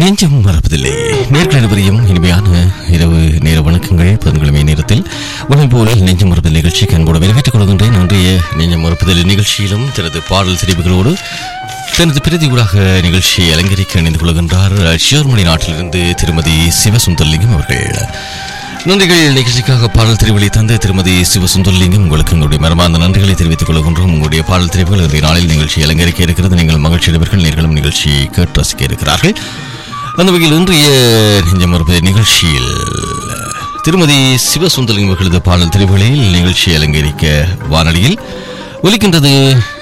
நெஞ்சம் மறப்பதில்லை நேர்களிடவரையும் இனிமையான இரவு நேர வணக்கங்கள் பதினொரு நேரத்தில் வழங்கும் போல் நெஞ்சம் மறப்பதில் நிகழ்ச்சிக்கு அன்போடு வரவேற்றுக் கொள்கின்றேன் இன்றைய நெஞ்சம் மறப்பதில் நிகழ்ச்சியிலும் தனது பாடல் தெரிவுகளோடு தனது பிரதியூடாக நிகழ்ச்சியை அலங்கரிக்க இணைந்து கொள்கின்றார் ஜெர்மனி நாட்டிலிருந்து திருமதி சிவசுந்தர்லிங்கம் அவர்கள் நன்றிகள் நிகழ்ச்சிக்காக பாடல் தெரிவுகளை தந்த திருமதி சிவசுந்தர்லிங்கம் உங்களுக்கு உங்களுடைய மரமார்ந்த நன்றிகளை தெரிவித்துக் கொள்கின்றோம் உங்களுடைய பாடல் தெரிவுகள் இன்றைய நாளில் நிகழ்ச்சி அலங்கரிக்க இருக்கிறது நீங்கள் மகிழ்ச்சி அடைவர்கள் நேர்களும் நிகழ்ச்சியை கேட்டு ரசிக்க இருக்கிறார்கள் அந்த வகையில் இன்றைய நெஞ்சம் மறுப்பது நிகழ்ச்சியில் திருமதி சிவசுந்தரலிங்கம் அவர்களது பாடல் தெரிவுகளில் நிகழ்ச்சி அலங்கரிக்க வானொலியில் ஒலிக்கின்றது